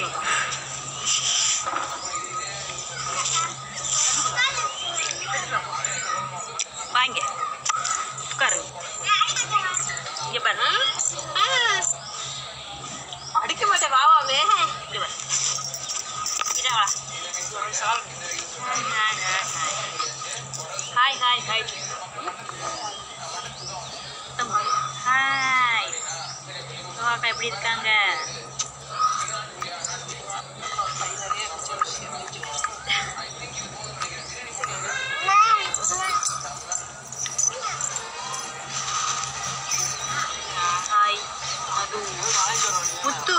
பார்க்கலாம் வாங்க உட்காருங்க இங்க பாரு அடிக்க மாட்டேன் வாவாமே இங்க பாரு இங்க வா ஹாய் ஹாய் ஹாய் ஹாய் அக்கா எப்படி இருக்காங்க ஹாய் அது முத்து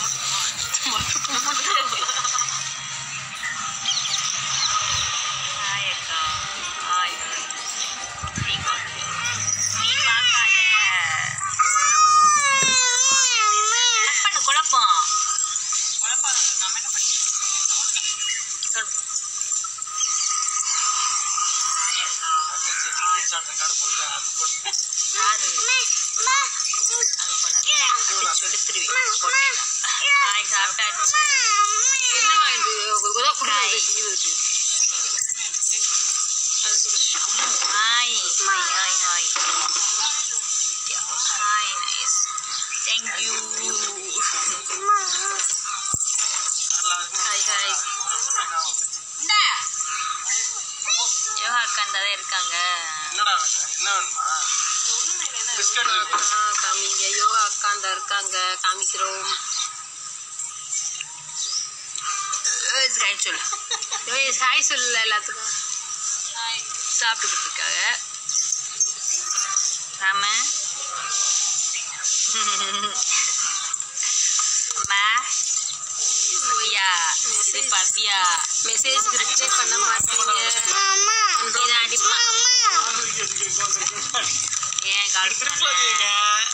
ஹாய் அக்கா ஹாய் நீ பார்க்காத கட் பண்ணு குழப்பம் சொல்லு. யாரு? அது போல. அடிச்சு வெளுத்துருவேன். போட்டீங்களா? ஹாய், சாப்பிட்டாச்சு. என்னம்மா இது உதவ ஹாய். கொடுத்து hi hi hi hi hi nice thank you hi hi இந்தா யோகா அக்கா இந்த தான் இருக்காங்க என்னடா வேணும்? என்ன வேணுமா பிஸ்கட் இருக்கு ஆ, காமிங்க யோகா அக்காண்டா இருக்காங்க காமிக்கிறோம் ஏய், ஹாய் சொல்லு ஏய் ஹாய் சொல்லல எல்லாத்துக்கும் சாப்பிட்டுக்கிட்டு இருக்காங்க ராம அம்மா இது சத்யா இது பவ்யா மெசேஜ் ரிப்ளை பண்ண மாட்டீங்க இது அடிப்பா ஏன் கால் திருப்பாதீங்க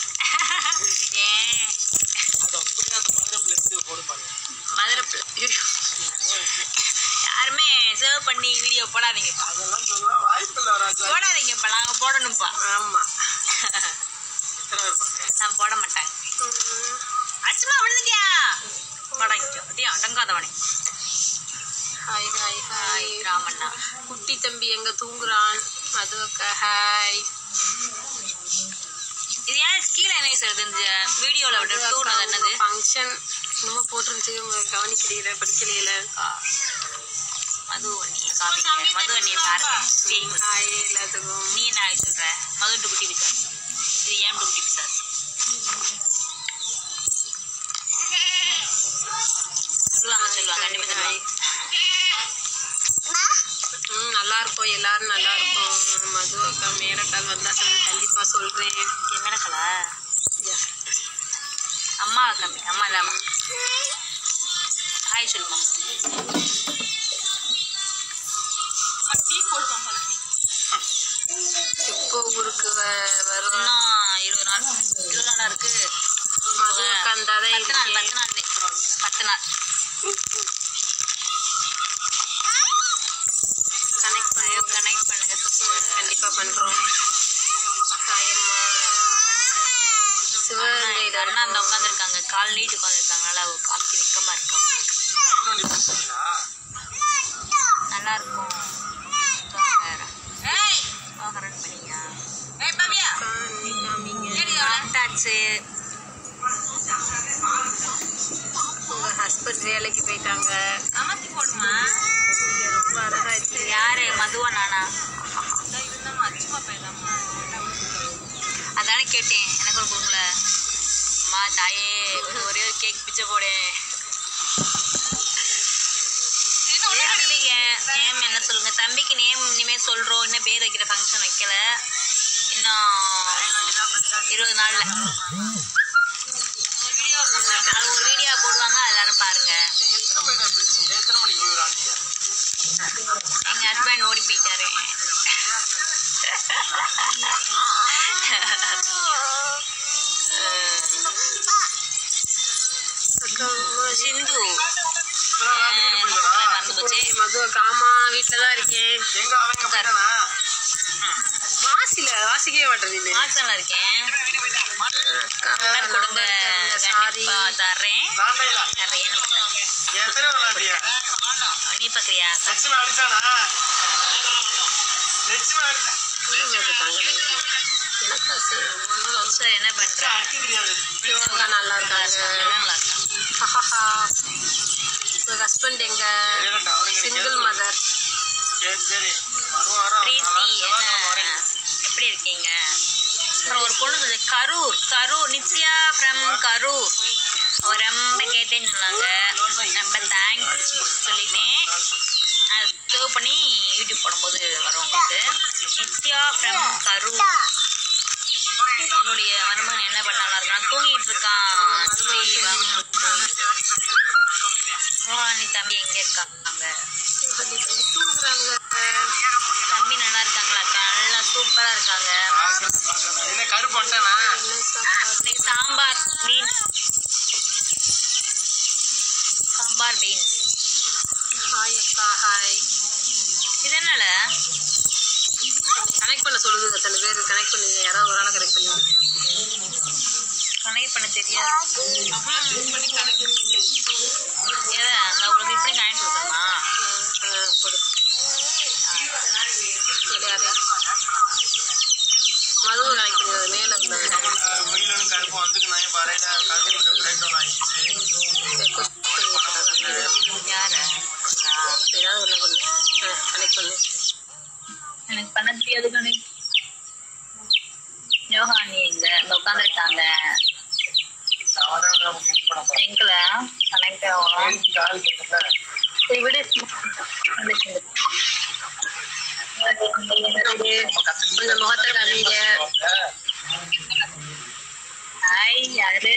ஏன் அது அப்படியே அந்த மதுரை எடுத்து போடு பாருங்க மதுரை பிள்ளை. ஐயோ. யாருமே சேவ் பண்ணி வீடியோ போடாதீங்க அதெல்லாம் சொல்ல வாய்ப்பு இல்லை ராஜா போடாதீங்கப்பா நாங்க போடணும்ப்பா ஆமா எத்தனை பேர் பார்க்குறேன் நான் போட மாட்டாங்க அச்சுமா விழுந்துட்டியா படங்கிட்டோம் அப்படியே அடங்காதவனே ஹாய் ஹாய் ஹாய் ஹாய் ராமண்ணா குட்டி தம்பி எங்க தூங்குறான் அது அக்கா ஹாய் இது ஏன் கீழே என்ன சார் இந்த வீடியோல விட டூர் என்னது ஃபங்க்ஷன் என்னமோ போட்டுருந்துச்சு கவனிக்கிறீங்கள படிக்கிறீங்கள மது அண்ணி காமிங்க மது அண்ணியை பாருங்க பேய் மது. ஹாய் எல்லாத்துக்கும் நீ என்ன ஆகி சொல்ற மது குட்டி பிசாஸ் இது ஏன் குட்டி பிசாஸ் சொல்லுவாங்க சொல்லுவாங்க கண்டிப்பா சொல்லுவாங்க ம் நல்லா இருக்கும் எல்லாரும் நல்லா இருக்கும் மது அக்கா மேலக்கால் வந்தா சொல்லுங்க கண்டிப்பா சொல்றேன் என்ன கலா அம்மா கம்மி அம்மா இல்லாம ஹாய் சொல்லுமா எப்போ ஊருக்கு வ- வரும் இன்னும் இருபது நாள் இருபது நாளா இருக்கு மது அக்கா இருந்தாதான் பத்து நாள் இருக்கேன் பத்து நாள் பத்து நாள் கனெக்ட் பண்ணி கனெக்ட் பண்ணுங்க sister. கண்டிப்பா பண்றோம் ஹாய் அம்மா சிவகங்கையில அண்ணா அந்த இருக்கோம். உட்காந்துருக்காங்க கால் நீட்டு உட்காந்துருக்காங்கனால அவ காமிக்க வெக்கமா இருக்கா வானொலி பேசுறீங்களா நல்லா இருக்கும் தூங்க. தூங்க run பண்ணியா? அக்கா, நீ காமிங்க சாப்பிட்டாச்சு. உங்க ஹஸ்பண்ட் வேலைக்கு போயிட்டாங்க ரொம்ப அழகா இருக்கு யாரு மதுவா நானா அதானே கேட்டேன் எனக்கு ஒரு கொடுங்கள அம்மா தாயே ஒரு ஒரே ஒரு கேக் பிச்சை போடு தம்பிக்கு நேம் என்ன சொல்லுங்க தம்பிக்கு நேம் இனிமே சொல்றோம் இன்னும் பேர் வைக்கிற ஃபங்க்ஷன் வைக்கல இன்னும் இருபது நாள்ல அது ஒரு வீடியோ போடுவாங்க எல்லாரும் பாருங்க எத்தனை மணிக்கு பேசுறீங்க எத்தனை மணிக்கு போய் விளாண்டீங்க எங்க ஹஸ்பண்ட் ஓடி போயிட்டாரு அக்கா அம்மா, சிந்து இப்பதான் விளாண்டுட்டு போயிடலாம் மறந்து போச்சு போய் மது அக்கா ஆமா வீட்டுல தான் இருக்கேன் எங்க அவங்க போயிட்டானா வாசில வாசிக்கவே மாட்டேன் நீ மாசம்ல இருக்கேன் நம்பர் கொடுங்க சாரி கண்டிப்பா தர்றேன் நான்டையில தர்றேன் எத்தனை விளையாட்டியா நீ பாக்குறியா லட்சுமி அடிச்சானா லட்சுமி அடிச்சா எனக்கு சார் என்ன பண்ற அடிக்க தெரியாது இவங்க நல்லா இருக்காங்க நல்லா இருக்கா ஹஹஹா. உங்க ஹஸ்பண்ட் எங்க இல்லடா, அவனுங்க சிங்கிள் மதர் சரி சரி வரும் வரும் பிரீத்தி என்ன எப்படி இருக்கீங்க அப்புறம் ஒரு பொண்ணு சொல்லுது, கரூர் கரூர் நித்யா ஃப்ரம் கரூர் அவ ரொம்ப கேட்டேன்னு சொன்னாங்க ரொம்ப தேங்க்ஸ் சொல்லிட்டேன் அது சேவ் பண்ணி யூடியூப் போடும்போது வரும் உங்களுக்கு நித்யா ஃப்ரம் கரூர் என்னுடைய மருமகன் என்ன பண்ணாலும் இருக்கான் தூங்கிட்டு இருக்கான் ஸ்ரீவம் மோகனி தம்பி எங்க இருக்காங்க தூங்குறாங்க தம்பி நல்லா இருக்காங்களாக்கா நல்லா சூப்பரா இருக்காங்க என்ன கருப்பு வந்துட்டானா என்ன சாப்பாடு இன்னைக்கு sambar beans sambar beans hi அக்கா ஹாய் இது என்னல கனெக்ட் பண்ண சொல்லுது அத்தனை பேர் கனெக்ட் பண்ணுங்க யாராவது ஒரு ஆளை கனெக்ட் பண்ணுங்க கனெக்ட் பண்ண தெரியாது ஏதா அந்த உங்களுக்கு இப்படி கனெக்ட் கொடுக்கணுமா போடு யாரு மதுவை கனெக்ட் பண்ணுங்க மேலே இருந்தாங்க மயிலும் கருப்பு வந்துக்கு நான் பாரு கருப்பு பிளேட் ஒன்று ஆயிடுச்சு ரெக்வஸ்ட் பண்ணி விட்டுறாங்க யாரு ஏதாவது ஒன்று பண்ணு கனெக்ட் பண்ணு எனக்கு பண்ண தெரியாது கனெக்ட் யோகானி இல்ல இந்த உட்காந்துருக்காங்க எங்களை கனெக்ட் ஆகும் சரி விடு வந்துச்சு கொஞ்சம் முகத்தை காமிங்க ஹாய் யாரு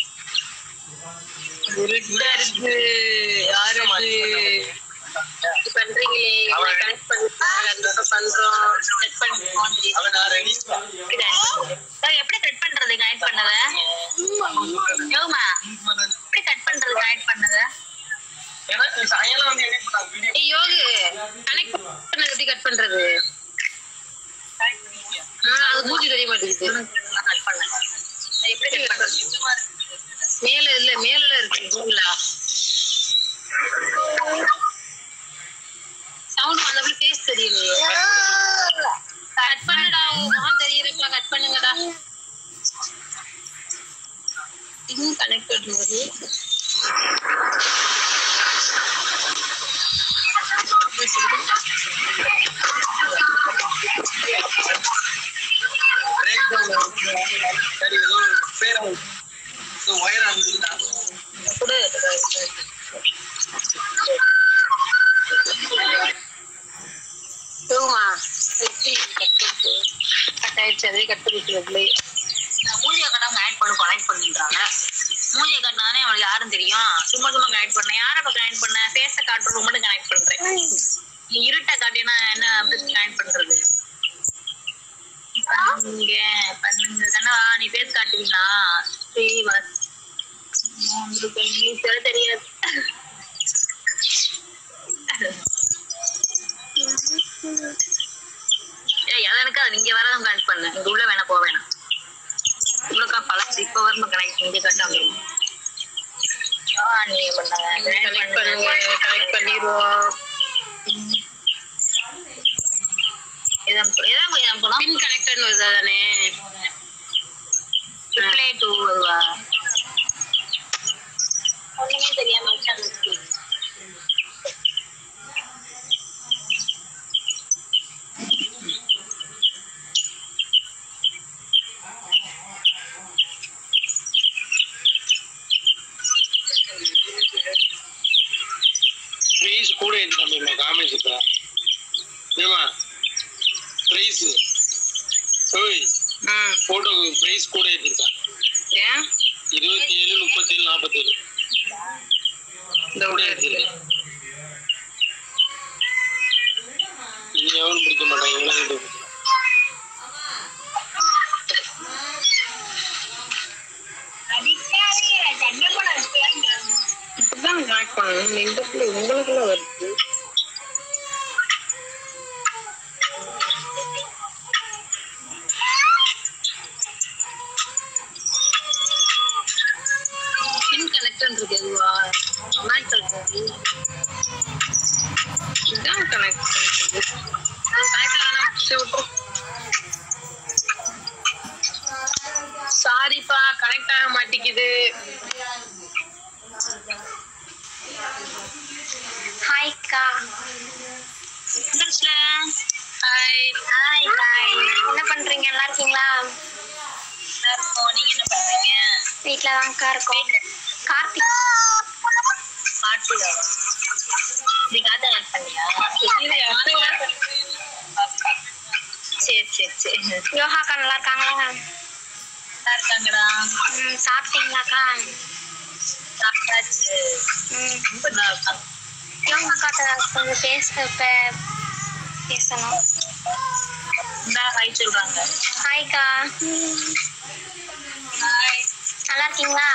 இருட்டா இருக்கு யாரு அது? இப்படி பண்றீங்களே கனெக்ட் பண்ணிருக்காங்க அந்த பண்றோம் செட் பண்ணிருக்கோம் எப்படி connect பண்றது? அக்கா, எப்படி கட் பண்றது கனெக்ட் பண்ணத யோகமா எப்படி கட் பண்றது கனெக்ட் பண்ணத சாயங்காலம் வந்து edit பண்ணாங்க video. ஏய் யோகு கனெக்ட் பண்ணது எப்படி கட் பண்றது ஆ, அது மூஞ்சி தெரிய மாட்டேங்குது கட் பண்ண அது எப்படி கட் பண்றது மேல இல்ல மேல இருக்கு கூகுளா சவுண்ட் வந்தப்பல ஃபேஸ் தெரியலையே கட் பண்ணுடா உன் முகம் தெரியறப்ப கட் பண்ணுங்கடா இன்னும் கனெக்டட் வருது breakdown ஆயிடுச்சு. சரி ஏதோ பேர் ஏதோ wire ஆ இருந்ததுடா. கூட போகுமா கட் ஆயிடுச்சு அதே கட் பண்ணிட்டு மூஞ்சிய கட்டாம கனெக்ட் பண்ணு கனெக்ட் பண்ணுன்றாங்க மூஞ்சிய கட்டினானே அவளுக்கு யாரும் தெரியும் சும்மா சும்மா கனெக்ட் பண்ண யார இப்ப கனெக்ட் பண்ண ஃபேஸ காட்டுறது மட்டும் கனெக்ட் பண்றேன் நீ இருட்ட காட்டினா என்ன அப்படி கனெக்ட் பண்றது பண்ணுங்க பண்ணுங்க தானே வா நீ ஃபேஸ் காட்டுவீங்களா சரி வா உங்களுக்கு இங்கிலீஷ் வேற தெரியாது ஏய் அதை எனக்கு அது நீங்க வரதான் கனெக்ட் பண்ண இங்க உள்ள வேணா போக வேணாம் உள்ளக்கா பழசு இப்ப வரணும் கனெக்ட் இங்க கட்டாம ஆ நீ பண்ணாங்க கனெக்ட் பண்ணுங்க கனெக்ட் பண்ணிடுவோம் இதான் இதான் இதான் போலாம் பின் கனெக்டட் வருதா தானே ரிப்ளை டு வருவா ஒண்ணுமே தெரியாம உட்கார்ந்துருக்கு பிரைஸ் கூட ஏற்றிட்டாங்க காமிச்சுட்டா ஏமா பிரைஸ் ஓய் ம் போட்டோக்கு பிரைஸ் கூட ஏற்றிருக்கா ஏன் இருபத்தி ஏழு முப்பத்தி ஏழு நாற்பத்தேழு இந்த கூட உள்ள ஏற்றிருக்கேன் இனி எவனும் பிடிக்க மாட்டாங்க இவ்வளோ ரேட்டு இப்படிதான் கனெக்ட் பண்ணணும் இந்த பிள்ளை உங்களுக்குள்ள வருது Michael Jackson. இதான் connect பண்ணிக்குது. Michael அண்ணா முடிச்சு விட்டுரு. சாரிப்பா கனெக்ட் ஆக மாட்டேங்குது ஹாய்க்கா வந்துருச்சுல ஹாய் ஹாய் ஹாய் என்ன பண்றீங்க நல்லா இருக்கீங்களா நல்லா இருக்கோம் நீங்க என்ன பண்றீங்க வீட்ல தான்க்கா இருக்கோம் கார்த்திக் பாட்டுவா நீ காத்த கட் பண்ணியா சரி சரி சரி யோகாக்கா நல்லா இருக்காங்களா நல்லா இருக்காங்கடா ம் சாப்பிட்டீங்களாக்கா சாப்பிட்டாச்சு ம் ரொம்ப நல்லா இருக்காங்க யோகாக்காட்ட கொஞ்சம் பேச பே- பேசணும் இந்தா ஹாய் சொல்றாங்க ஹாய்க்கா ஹாய் நல்லா இருக்கீங்களா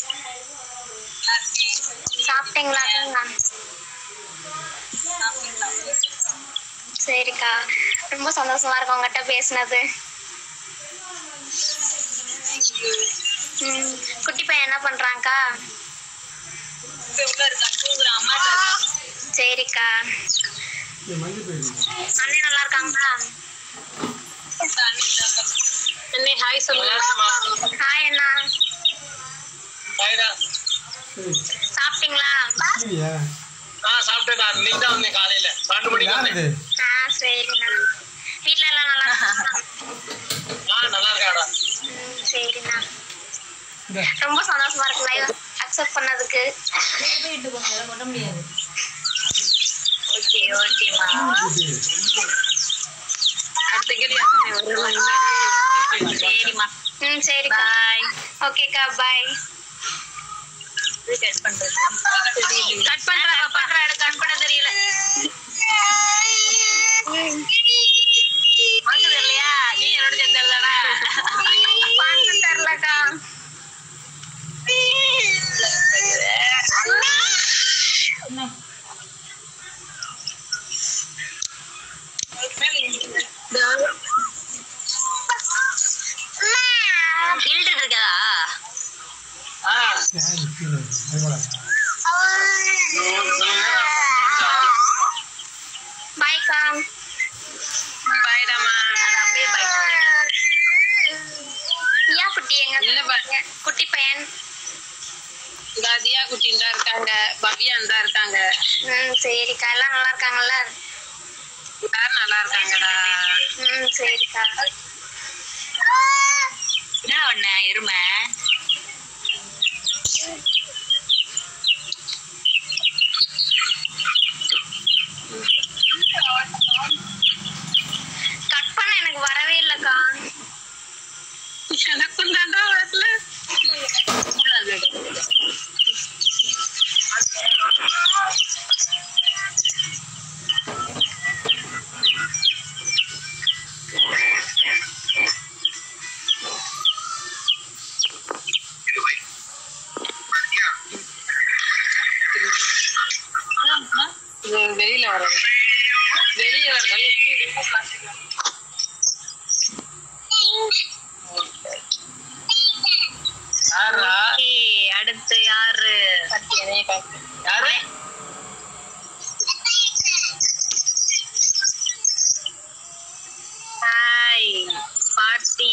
சாப்பிட்டீங்களாக்கா சரிக்கா ரொம்ப சந்தோஷமா இருக்கு உங்ககிட்ட பேசினது ம் குட்டி பையன் என்ன பண்றாங்கக்கா உள்ள இருக்கான் தூங்குறான் அம்மா சரிக்கா அண்ணன் நல்லா இருக்காங்களா அண்ணே ஹாய் சொல்லுங்க ஹாய் அண்ணா ஹாய்டா சாப்பிட்டீங்களா ஆ சாப்பிட்டேன்டா இன்னைக்கு தான் வந்தேன் காலையில பன்னெண்டு மணிக்கு வந்தேன் ஆ சரிண்ணா வீட்ல எல்லாம் நல்லா இருக்காங்களா ஆ நல்லா இருக்காடா ம், சரிண்ணா ரொம்ப சந்தோஷமா இருக்கு லைவ் அக்செப்ட் பண்ணதுக்கு ஓகே ஓகேம்மா அடுத்த கேள்வி அண்ணே வருவாங்க சரிம்மா ம் சரிக்கா பாய் ஓகேக்கா பாய் கட் பண்றது கட் பண்றாங்க பண்றாரு கட் பண்ண தெரியல வாங்குது இல்லையா நீ என்னோட சேர்ந்து எழுதாடா வாங்க தெரியலக்கா ஃபில்டர் இருக்கதா ஆ பாய்க்கா பாய்டாமா அது அப்படியே பைக் யா குட்டி எங்க இல்ல பா- குட்டி பையன் இந்த தியா குட்டி தான் இருக்காங்க பவ்யா தான் இருக்காங்க ம் சரிக்கா எல்லாம் நல்லா இருக்காங்கல்ல எல்லாரும் நல்லா இருக்காங்கடா ம் சரிக்கா என்ன ஒண்ண எருமை கட் பண்ண எனக்கு வரவே இல்லக்கா எனக்கும் தாண்டா வரல இது வெளியில வரணும் வெளியே வரணும் யாரா ஓகே அடுத்து யாரு யாரு ஹாய் பாட்டி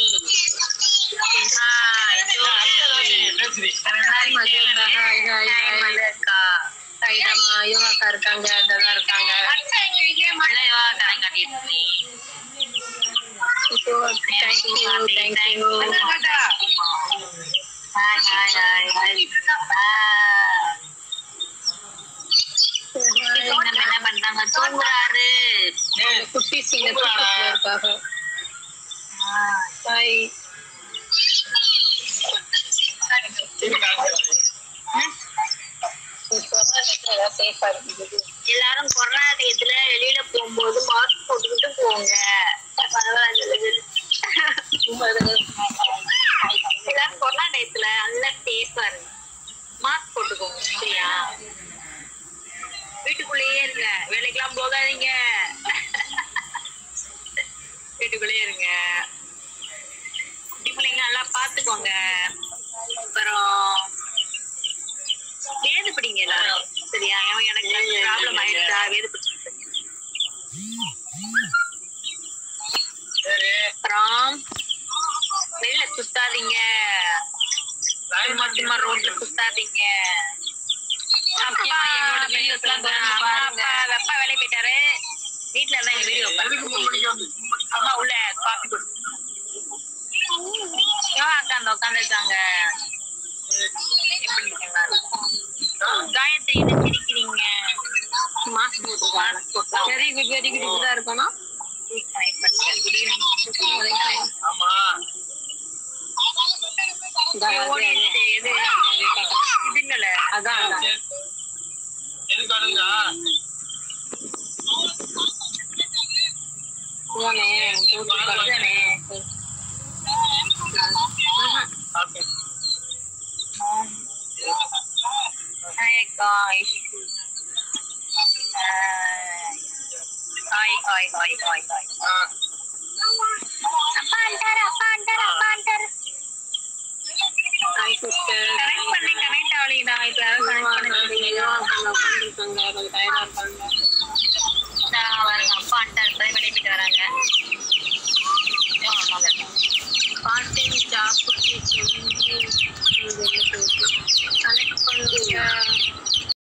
ஹாய் ஜோதி பேசுறீ ஹாய் மதுக்கா, ஹாய், ஹாய், ஹாய். மதுக்கா ஹாய்டாமா யோகாக்கா இருக்காங்க அதான் இருக்காங்க எல்லாம் யோகா கடன் காட்டிட்டு thank you thank you hi hi hi hi என்ன பண்றாங்க தூங்குறாரு குட்டி சிங்க தூக்கத்துல இருக்காங்க ஹாய் சேஃபா இருக்குது எல்லாரும் கொரோனா டயத்துல வெளியில போகும்போது மாஸ்க் போட்டுக்கிட்டு போங்க எல்லாரும் கொரோனா டயத்துல நல்லா சேஃபா இருங்க மாஸ்க் போட்டுக்கோங்க சரியா வீட்டுக்குள்ளேயே இருங்க வேலைக்கெல்லாம் போகாதீங்க வீட்டுக்குள்ளேயே இருங்க குட்டி பிள்ளைங்க நல்லா பாத்துக்கோங்க அப்புறம் வேத வேது பிடிங்க எல்லாரும் சரியா அவன் எனக்கு ப்ராப்ளம் ஆயிடுச்சா வேது பிடிச்சிட்டு சரி அப்புறம் வெளில சுத்தாதீங்க சும்மா சும்மா ரோட்ல சுத்தாதீங்க அப்பா எங்களோட வீடியோஸ் எல்லாம் தொடர்ந்து பாருங்க அப்பா வேலைக்கு போயிட்டாரு வீட்டுல இருந்தா எங்க வீடியோ எதுக்கு மூணு மணிக்கு வந்து அம்மா உள்ள காப்பி கொடு யோ அக்கா அந்த உட்காந்துருக்காங்க எப்படி இருக்கீங்க காயத்ரி என்ன சிரிக்கிறீங்க மாஸ்க் போட்டு மாஸ்க் போட்டு வெரி குட் வெரி குட் இப்படிதான் இருக்கணும் குட் ஈவினிங் ஆமா ஓடிடுச்சு எது இது இல்லல அதான் அதான் சரி. எதுக்கு அடுங்க இதானே இதுதானே சாப்பிட்டேன் Hi guys. Hi, hi, hi, hi, hi. ஆ, அப்பா அண்டாரு அப்பா அண்டாரு அப்பா அண்டாரு ஹாய் சிஸ்டர் கனெக்ட் பண்ணி கனெக்ட் ஆகலைடா இப்ப யாரும் கனெக்ட் பண்ண